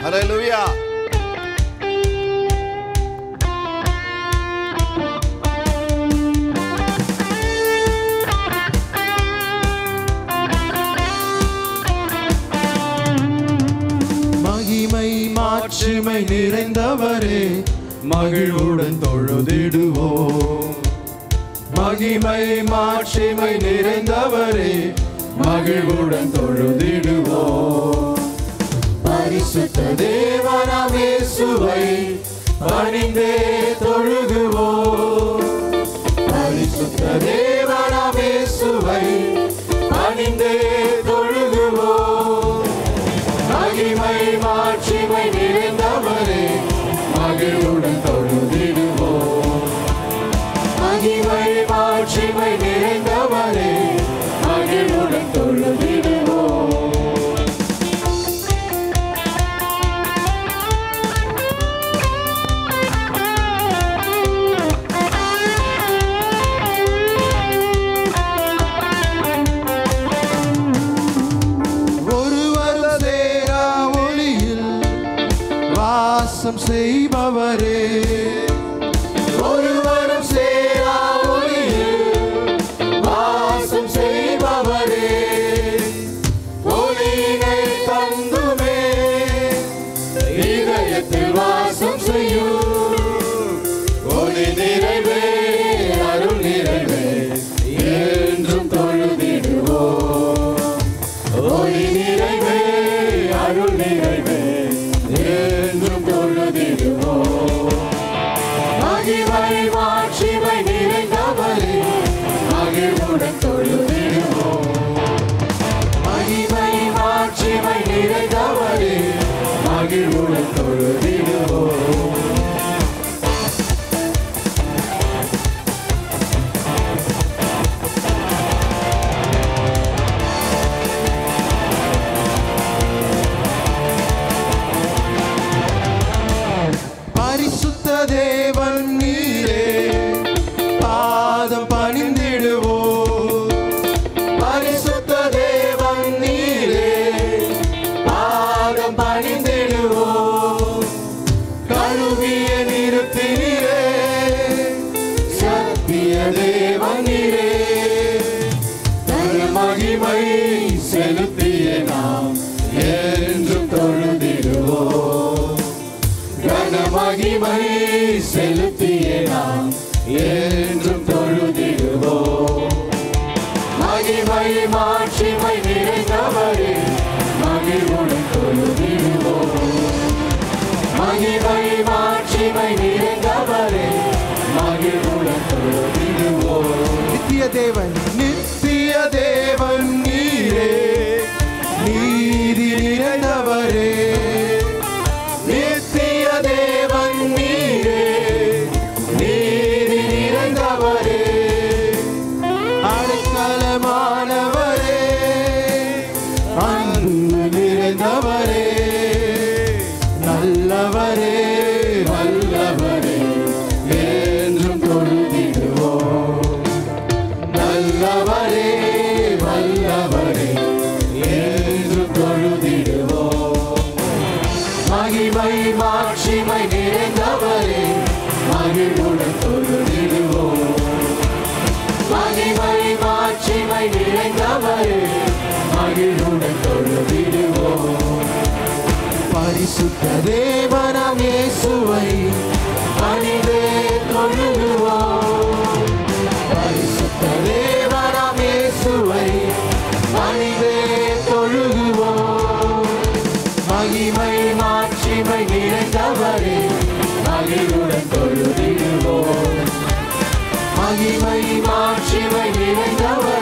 ஹalleluya மகிமை மாட்சிமை நிறைந்தவரே மகிழ்வுடன் தொழுதிடுவோம் மகிமை மாட்சிமை நிறைந்தவரே மகிழ்வுடன் தொழுதிடுவோம் பரிசுத்த தேவனாம் இயேசுவை பணிந்தே தொழுகுவோம் பரிசுத்த தேவனாம் இயேசுவை பணிந்தே தொழுகுவோம் மகிமை மாட்சிமை நிறைந்தவரே மகிழ்வுடன் தொழுதிடுவோம் மகிமை மாட்சிமை நிறைந்தவரே மகிழ்வுடன் தொழுதிடுவோம் ஒருவர் சேரா ஒளியில் வாசம் செய்பவரே ஒருவரும் சேரா ஒளியில் வாசம் செய்பவரே ஒளியினை தந்துமே இதயத்தில் வாசம் செய்யும் ஒளி நிறைவே அருள் நிறைவே என்றும் தொழுதிடுவோம் ஒளி நிறைவே அருள் நிறைவே என்றும் தொழுதிடுவோம் மகிமை மாட்சிமை நிறைந்தவரே மகிழ்வுடன் தொழுதிடுவோம் மகிமை மாட்சிமை நிறைந்தவரே மகிழ்வுடன் தொழுதிடுவோம் பரிசுத்த தேவன் நீரே பாதம் பணிந்திடுவோம் பரிசுத்த தேவன் நீரே பாதம் பணிந்திடுவோம் கழுவிய நிறுத்தினீரே சத்திய தேவன் நீரே தன மகிமை செலுத்திய நாம் என்றும் தொழுதிடுவோம் கன மகிமை செலுத்திய நாம் என்றும் தொழுதிடுவோம் மகிமை மாட்சிமை நிறைந்தவரே மகிழ்வுடன் தொழுதிடுவோம் மகிமை மாட்சிமை நிறைந்தவரே மகிழ்வுடன் தொழுதிடுவோம் நித்திய தேவன் நித்திய தேவன் நீரே நீதி நிறைந்தவரே நித்திய தேவன் நீரே நீதி நிறைந்தவரே அடைக்கலமானவரே அன்பு நிறைந்தவரே நல்லவரே வல்லவரே என்றும் தொழுதிடுவோம் நல்லவரே வல்லவரே என்றும் தொழுதிடுவோம் மகிமை மாட்சிமை நிறைந்தவரே மகிழ்வுடன் தொழுதிடுவோம் மகிமை மாட்சிமை நிறைந்தவரே மகிழ்வுடன் தொழுதிடுவோம் பரிசுத்த தேவனாம் இயேசுவை அணிவே தொழுகுவோம் பரிசுத்த தேவனாம் இயேசுவை அணிவே தொழுகுவோம் மகிமை மாட்சிமை நிறைந்தவரே மகிழ்வுடன் தொழுதிடுவோம் மகிமை மாட்சிமை நிறைந்தவரே